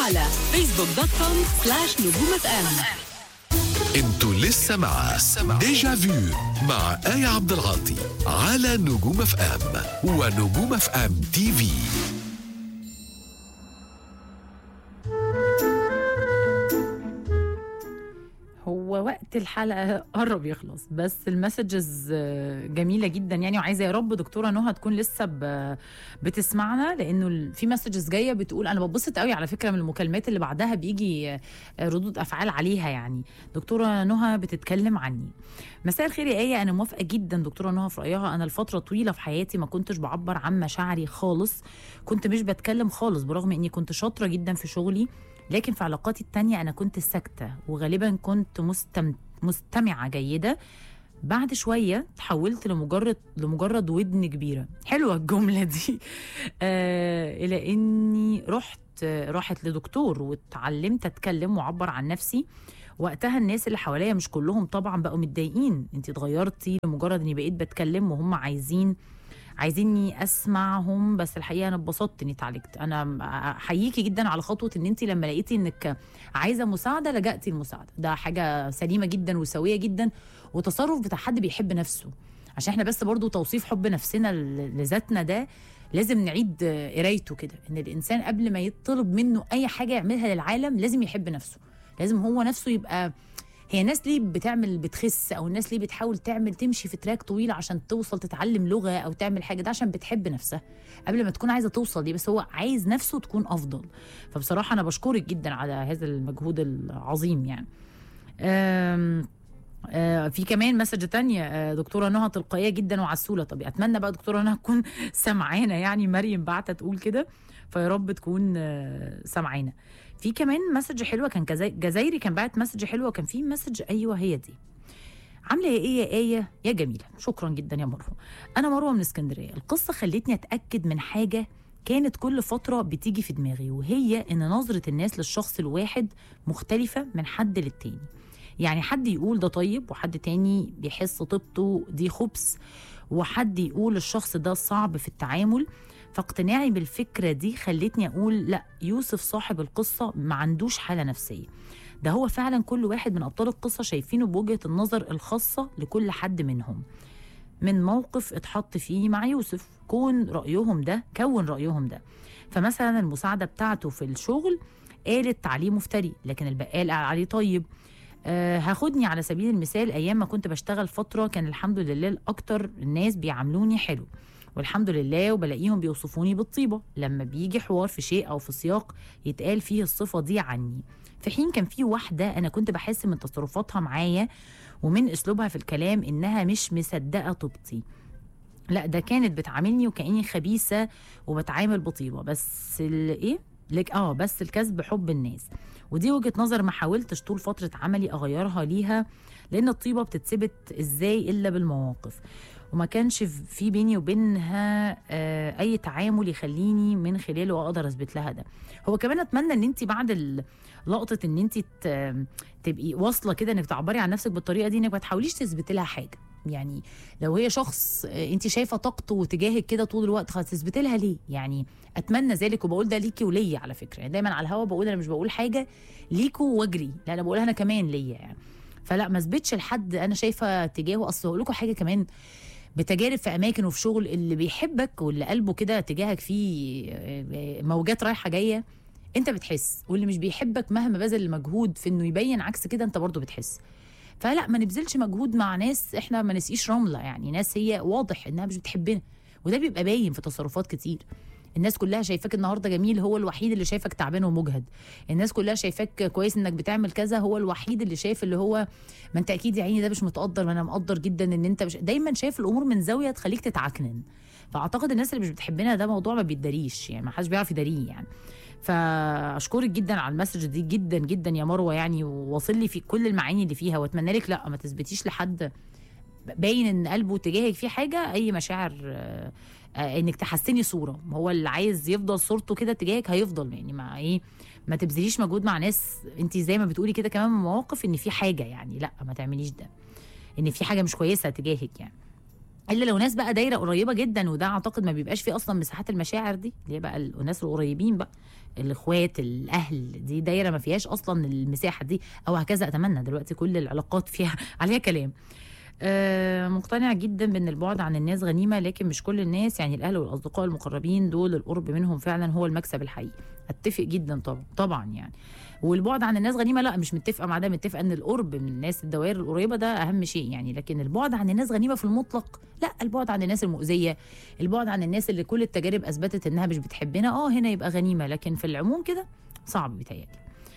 على فيسبوك دوت كوم سلاش نجوم اف ام انتوا لسه مع ديجا فيو مع آية عبد العاطي على نجوم اف ام ونجوم اف ام تي في هو وقت الحلقه قرب يخلص بس المسجز جميله جدا يعني وعايزه يا رب دكتوره نهى تكون لسه ب- بتسمعنا لانه ال- في مسجز جايه بتقول انا ببسط قوي على فكره من المكالمات اللي بعدها بيجي ردود افعال عليها يعني دكتوره نهى بتتكلم عني مساء الخير يا ايه انا موافقه جدا دكتوره نهى في رايها انا لفتره طويله في حياتي ما كنتش بعبر عن مشاعري خالص كنت مش بتكلم خالص برغم اني كنت شاطره جدا في شغلي لكن في علاقاتي التانية أنا كنت ساكتة وغالبا كنت مستم... مستمعة جيدة بعد شوية تحولت لمجرد لمجرد ودن كبيرة حلوة الجملة دي آه إلى إني رحت آه، راحت لدكتور واتعلمت أتكلم وأعبر عن نفسي وقتها الناس اللي حواليا مش كلهم طبعا بقوا متضايقين انت اتغيرتي لمجرد اني بقيت بتكلم وهم عايزين عايزيني اسمعهم بس الحقيقه انا اتبسطت اني اتعالجت انا احييكي جدا على خطوه ان انت لما لقيتي انك عايزه مساعده لجأتي المساعده ده حاجه سليمه جدا وسويه جدا وتصرف بتاع حد بيحب نفسه عشان احنا بس برضو توصيف حب نفسنا ل- لذاتنا ده لازم نعيد آه، قرايته كده ان الانسان قبل ما يطلب منه اي حاجه يعملها للعالم لازم يحب نفسه لازم هو نفسه يبقى هي الناس ليه بتعمل بتخس او الناس ليه بتحاول تعمل تمشي في تراك طويل عشان توصل تتعلم لغه او تعمل حاجه ده عشان بتحب نفسها قبل ما تكون عايزه توصل دي بس هو عايز نفسه تكون افضل فبصراحه انا بشكرك جدا على هذا المجهود العظيم يعني أم آه، في كمان مسج تانية آه، دكتورة نهى تلقائية جدا وعسولة طب أتمنى بقى دكتورة نهى تكون سمعانة يعني مريم بعتة تقول كده فيا رب تكون آه، سمعانة في كمان مسج حلوة كان جزا- جزايري كان بعت مسج حلوة وكان في مسج أيوة هي دي عامله يا ايه يا ايه يا جميله شكرا جدا يا مروه انا مروه من اسكندريه القصه خلتني اتاكد من حاجه كانت كل فتره بتيجي في دماغي وهي ان نظره الناس للشخص الواحد مختلفه من حد للتاني يعني حد يقول ده طيب وحد تاني بيحس طيبته دي خبث وحد يقول الشخص ده صعب في التعامل فاقتناعي بالفكره دي خلتني اقول لا يوسف صاحب القصه ما عندوش حاله نفسيه ده هو فعلا كل واحد من ابطال القصه شايفينه بوجهه النظر الخاصه لكل حد منهم من موقف اتحط فيه مع يوسف كون رايهم ده كون رايهم ده فمثلا المساعده بتاعته في الشغل قالت عليه مفتري لكن البقال قال عليه طيب أه هاخدني على سبيل المثال ايام ما كنت بشتغل فتره كان الحمد لله اكتر الناس بيعاملوني حلو والحمد لله وبلاقيهم بيوصفوني بالطيبه لما بيجي حوار في شيء او في سياق يتقال فيه الصفه دي عني في حين كان في واحده انا كنت بحس من تصرفاتها معايا ومن اسلوبها في الكلام انها مش مصدقه طيبتي لا ده كانت بتعاملني وكاني خبيثه وبتعامل بطيبه بس ال- ايه لك اه بس الكذب حب الناس ودي وجهه نظر ما حاولتش طول فتره عملي اغيرها ليها لان الطيبه بتتثبت ازاي الا بالمواقف وما كانش في بيني وبينها آه اي تعامل يخليني من خلاله اقدر اثبت لها ده هو كمان اتمنى ان انت بعد ال- لقطه ان انت ت- تبقي واصله كده انك تعبري عن نفسك بالطريقه دي انك ما تحاوليش تثبتي لها حاجه يعني لو هي شخص آه، انت شايفه طاقته تجاهك كده طول الوقت خلاص تثبتي لها ليه يعني اتمنى ذلك وبقول ده ليكي وليا على فكره يعني دايما على الهوا بقول انا مش بقول حاجه ليكوا واجري لا انا بقولها انا كمان ليا يعني فلا ما اثبتش لحد انا شايفه تجاهه اصل هقول لكم حاجه كمان بتجارب في اماكن وفي شغل اللي بيحبك واللي قلبه كده تجاهك فيه آه، آه، موجات رايحه جايه انت بتحس واللي مش بيحبك مهما بذل المجهود في انه يبين عكس كده انت برضه بتحس فلا ما نبذلش مجهود مع ناس احنا ما نسقيش رمله يعني ناس هي واضح انها مش بتحبنا وده بيبقى باين في تصرفات كتير الناس كلها شايفاك النهارده جميل هو الوحيد اللي شايفك تعبان ومجهد الناس كلها شايفاك كويس انك بتعمل كذا هو الوحيد اللي شايف اللي هو ما انت اكيد يا عيني ده مش متقدر ما انا مقدر جدا ان انت مش دايما شايف الامور من زاويه تخليك تتعكنن فاعتقد الناس اللي مش بتحبنا ده موضوع ما بيتداريش يعني ما حدش بيعرف يداريه يعني فاشكرك جدا على المسج دي جدا جدا يا مروه يعني وواصل لي في كل المعاني اللي فيها واتمنى لك لا ما تثبتيش لحد باين ان قلبه تجاهك في حاجه اي مشاعر آه، آه، انك تحسني صوره هو اللي عايز يفضل صورته كده تجاهك هيفضل يعني مع ايه ما تبذليش مجهود مع ناس انت زي ما بتقولي كده كمان من مواقف ان في حاجه يعني لا ما تعمليش ده ان في حاجه مش كويسه تجاهك يعني الا لو ناس بقى دايره قريبه جدا وده اعتقد ما بيبقاش فيه اصلا مساحات المشاعر دي اللي هي بقى ال- الناس القريبين بقى الاخوات الاهل دي دايره ما فيهاش اصلا المساحه دي او هكذا اتمنى دلوقتي كل العلاقات فيها عليها كلام آه مقتنع جدا بان البعد عن الناس غنيمه لكن مش كل الناس يعني الاهل والاصدقاء المقربين دول القرب منهم فعلا هو المكسب الحقيقي اتفق جدا طبعا طبعا يعني والبعد عن الناس غنيمه لا مش متفقه مع ده متفقه ان القرب من الناس الدوائر القريبه ده اهم شيء يعني لكن البعد عن الناس غنيمه في المطلق لا البعد عن الناس المؤذيه البعد عن الناس اللي كل التجارب اثبتت انها مش بتحبنا اه هنا يبقى غنيمه لكن في العموم كده صعب بيتهيألي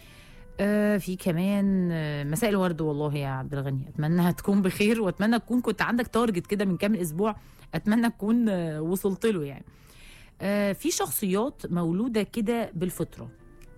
آه في كمان آه مساء الورد والله يا عبد الغني اتمنى تكون بخير واتمنى تكون كنت عندك تارجت كده من كام اسبوع اتمنى تكون آه وصلت له يعني آه في شخصيات مولوده كده بالفطره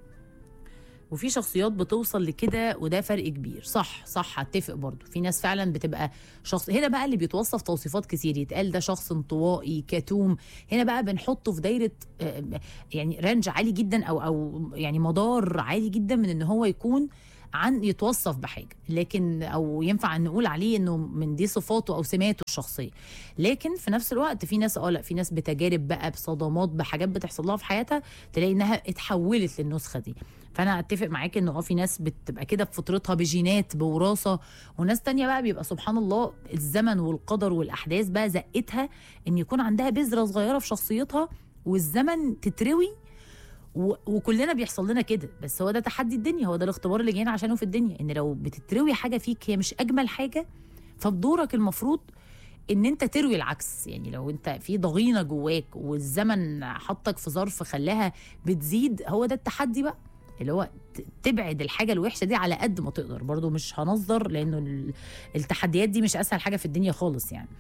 وفي شخصيات بتوصل لكده وده فرق كبير صح صح هتفق برضو في ناس فعلا بتبقى شخص هنا بقى اللي بيتوصف توصيفات كتير يتقال ده شخص انطوائي كتوم هنا بقى بنحطه في دايره آه، يعني رانج عالي جدا او او يعني مدار عالي جدا من ان هو يكون عن يتوصف بحاجه لكن او ينفع ان نقول عليه انه من دي صفاته او سماته الشخصيه لكن في نفس الوقت في ناس اه لا في ناس بتجارب بقى بصدمات بحاجات بتحصل لها في حياتها تلاقي انها اتحولت للنسخه دي فانا اتفق معاك انه اه في ناس بتبقى كده بفطرتها بجينات بوراثه وناس تانية بقى بيبقى سبحان الله الزمن والقدر والاحداث بقى زقتها ان يكون عندها بذره صغيره في شخصيتها والزمن تتروي و- وكلنا بيحصل لنا كده بس هو ده تحدي الدنيا هو ده الاختبار اللي جايين عشانه في الدنيا ان لو بتتروي حاجه فيك هي مش اجمل حاجه فبدورك المفروض ان انت تروي العكس يعني لو انت في ضغينه جواك والزمن حطك في ظرف خلاها بتزيد هو ده التحدي بقى اللي هو ت- تبعد الحاجه الوحشه دي على قد ما تقدر برضو مش هنظر لانه ال- التحديات دي مش اسهل حاجه في الدنيا خالص يعني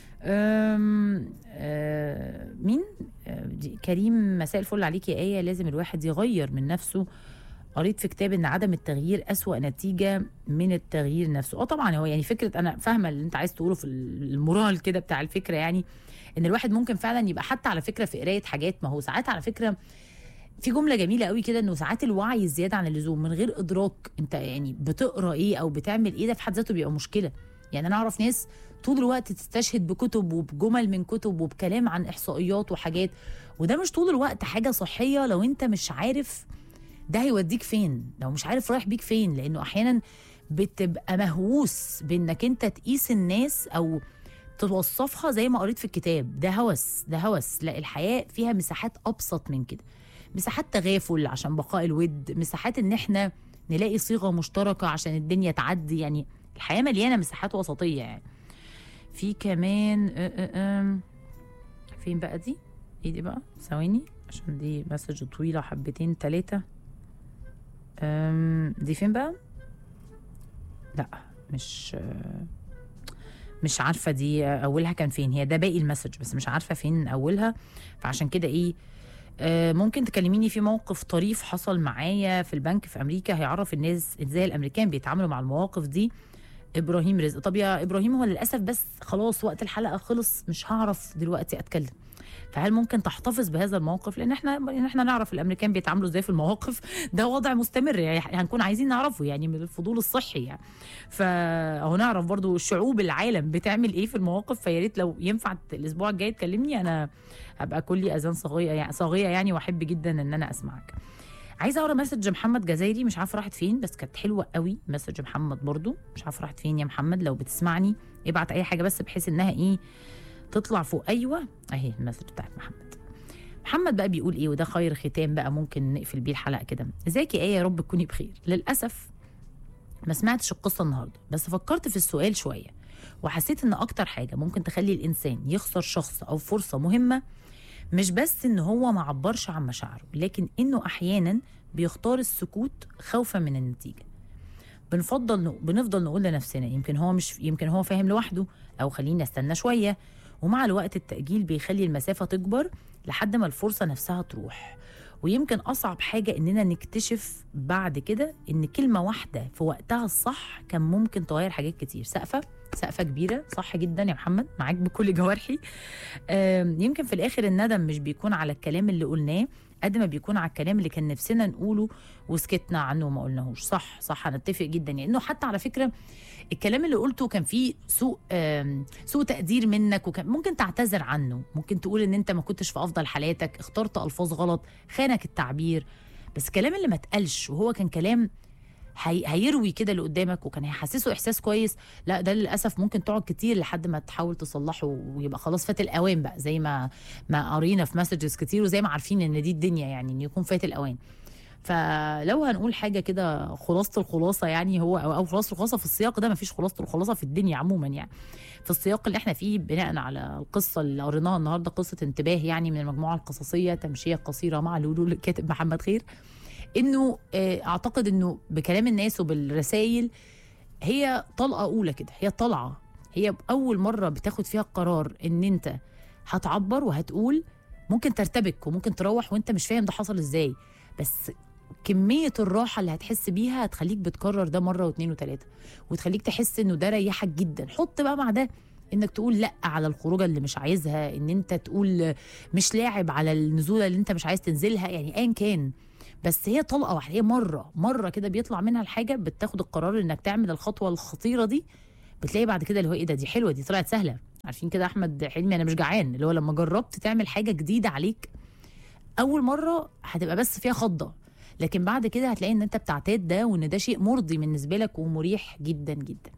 أم آه مين آه، دي كريم مساء الفل عليك يا آية لازم الواحد يغير من نفسه قريت في كتاب ان عدم التغيير أسوأ نتيجة من التغيير نفسه اه طبعا هو يعني فكرة انا فاهمة اللي انت عايز تقوله في المورال كده بتاع الفكرة يعني ان الواحد ممكن فعلا يبقى حتى على فكرة في قراية حاجات ما هو ساعات على فكرة في جمله جميله قوي كده انه ساعات الوعي الزياده عن اللزوم من غير ادراك انت يعني بتقرا ايه او بتعمل ايه ده في حد ذاته بيبقى مشكله يعني انا اعرف ناس طول الوقت تستشهد بكتب وبجمل من كتب وبكلام عن احصائيات وحاجات وده مش طول الوقت حاجه صحيه لو انت مش عارف ده هيوديك فين لو مش عارف رايح بيك فين لانه احيانا بتبقى مهووس بانك انت تقيس الناس او توصفها زي ما قريت في الكتاب ده هوس ده هوس لا الحياه فيها مساحات ابسط من كده مساحات تغافل عشان بقاء الود مساحات ان احنا نلاقي صيغه مشتركه عشان الدنيا تعدي يعني الحياه مليانه مساحات وسطيه يعني في كمان آه، آه، آم، فين بقى دي ايه دي بقى ثواني عشان دي مسج طويله حبتين ثلاثه دي فين بقى لا مش آه، مش عارفه دي اولها كان فين هي ده باقي المسج بس مش عارفه فين اولها فعشان كده ايه آه، ممكن تكلميني في موقف طريف حصل معايا في البنك في امريكا هيعرف الناس ازاي الامريكان بيتعاملوا مع المواقف دي ابراهيم رزق طب يا ابراهيم هو للاسف بس خلاص وقت الحلقه خلص مش هعرف دلوقتي اتكلم فهل ممكن تحتفظ بهذا الموقف لان احنا لان احنا نعرف الامريكان بيتعاملوا ازاي في المواقف ده وضع مستمر يعني هنكون عايزين نعرفه يعني من الفضول الصحي يعني فاهو نعرف برضو شعوب العالم بتعمل ايه في المواقف فيا ريت لو ينفع الاسبوع الجاي تكلمني انا هبقى كلي اذان صاغيه يعني صاغيه يعني واحب جدا ان انا اسمعك عايزه اقرا مسج محمد جزايري مش عارفه راحت فين بس كانت حلوه قوي مسج محمد برضو مش عارفه راحت فين يا محمد لو بتسمعني ابعت اي حاجه بس بحيث انها ايه تطلع فوق ايوه اهي المسج بتاعت محمد محمد بقى بيقول ايه وده خير ختام بقى ممكن نقفل بيه الحلقه كده ازيك يا ايه يا رب تكوني بخير للاسف ما سمعتش القصه النهارده بس فكرت في السؤال شويه وحسيت ان اكتر حاجه ممكن تخلي الانسان يخسر شخص او فرصه مهمه مش بس ان هو ما عبرش عن مشاعره لكن انه احيانا بيختار السكوت خوفا من النتيجه بنفضل نق... بنفضل نقول لنفسنا يمكن هو مش يمكن هو فاهم لوحده او خليني استنى شويه ومع الوقت التاجيل بيخلي المسافه تكبر لحد ما الفرصه نفسها تروح ويمكن اصعب حاجه اننا نكتشف بعد كده ان كلمه واحده في وقتها الصح كان ممكن تغير حاجات كتير سقفه سقفه كبيره صح جدا يا محمد معاك بكل جوارحي آم، يمكن في الاخر الندم مش بيكون على الكلام اللي قلناه قد ما بيكون على الكلام اللي كان نفسنا نقوله وسكتنا عنه وما قلناهوش صح صح هنتفق جدا يعني انه حتى على فكره الكلام اللي قلته كان فيه سوء آم، سوء تقدير منك وكان ممكن تعتذر عنه ممكن تقول ان انت ما كنتش في افضل حالاتك اخترت الفاظ غلط خانك التعبير بس الكلام اللي ما اتقالش وهو كان كلام هي... هيروي كده اللي قدامك وكان هيحسسه احساس كويس لا ده للاسف ممكن تقعد كتير لحد ما تحاول تصلحه ويبقى خلاص فات الاوان بقى زي ما ما قرينا في مسجز كتير وزي ما عارفين ان دي الدنيا يعني ان يكون فات الاوان فلو هنقول حاجه كده خلاصه الخلاصه يعني هو او أو خلاصه الخلاصه في السياق ده ما فيش خلاصه الخلاصه في الدنيا عموما يعني في السياق اللي احنا فيه بناء على القصه اللي قريناها النهارده قصه انتباه يعني من المجموعه القصصيه تمشيه قصيره مع لولو للكاتب محمد خير انه آه، اعتقد انه بكلام الناس وبالرسائل هي طلقه اولى كده هي طلعه هي اول مره بتاخد فيها القرار ان انت هتعبر وهتقول ممكن ترتبك وممكن تروح وانت مش فاهم ده حصل ازاي بس كمية الراحة اللي هتحس بيها هتخليك بتكرر ده مرة واثنين وثلاثة وتخليك تحس انه ده ريحك جدا حط بقى مع ده انك تقول لا على الخروجه اللي مش عايزها ان انت تقول مش لاعب على النزوله اللي انت مش عايز تنزلها يعني ايا كان بس هي طلقه واحده هي مره مره كده بيطلع منها الحاجه بتاخد القرار انك تعمل الخطوه الخطيره دي بتلاقي بعد كده اللي هو ايه ده دي حلوه دي طلعت سهله عارفين كده احمد حلمي انا مش جعان اللي هو لما جربت تعمل حاجه جديده عليك اول مره هتبقى بس فيها خضه لكن بعد كده هتلاقي ان انت بتعتاد ده وان ده شيء مرضي بالنسبه لك ومريح جدا جدا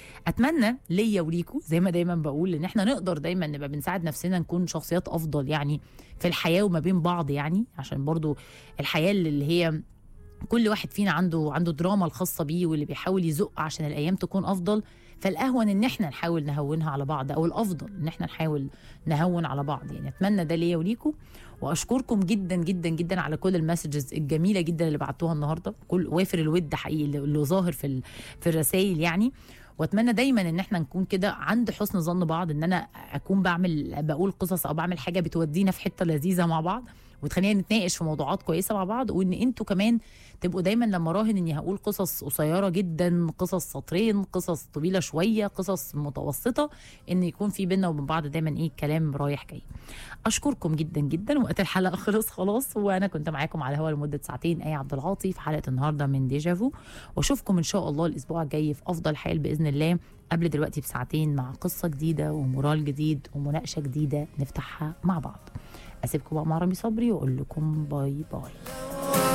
اتمنى ليا وليكوا زي ما دايما بقول ان احنا نقدر دايما نبقى بنساعد نفسنا نكون شخصيات افضل يعني في الحياه وما بين بعض يعني عشان برضو الحياه اللي هي كل واحد فينا عنده عنده دراما الخاصه بيه واللي بيحاول يزق عشان الايام تكون افضل فالاهون ان احنا نحاول نهونها على بعض او الافضل ان احنا نحاول نهون على بعض يعني اتمنى ده ليا وليكم واشكركم جدا جدا جدا على كل المسجز الجميله جدا اللي بعتوها النهارده كل وافر الود حقيقي اللي اللي ظاهر في ال- في الرسائل يعني واتمنى دايما ان احنا نكون كده عند حسن ظن بعض ان انا اكون بعمل بقول قصص او بعمل حاجه بتودينا في حته لذيذه مع بعض وتخلينا نتناقش في موضوعات كويسه مع بعض وان انتوا كمان تبقوا دايما لما راهن اني هقول قصص قصيره جدا قصص سطرين قصص طويله شويه قصص متوسطه ان يكون في بينا وبين بعض دايما ايه كلام رايح جاي اشكركم جدا جدا وقت الحلقه خلص خلاص وانا كنت معاكم على الهواء لمده ساعتين اي عبد العاطي في حلقه النهارده من ديجافو واشوفكم ان شاء الله الاسبوع الجاي في افضل حال باذن الله قبل دلوقتي بساعتين مع قصه جديده ومورال جديد ومناقشه جديده نفتحها مع بعض اسيبكم بقى مع رامي صبري واقول لكم باي باي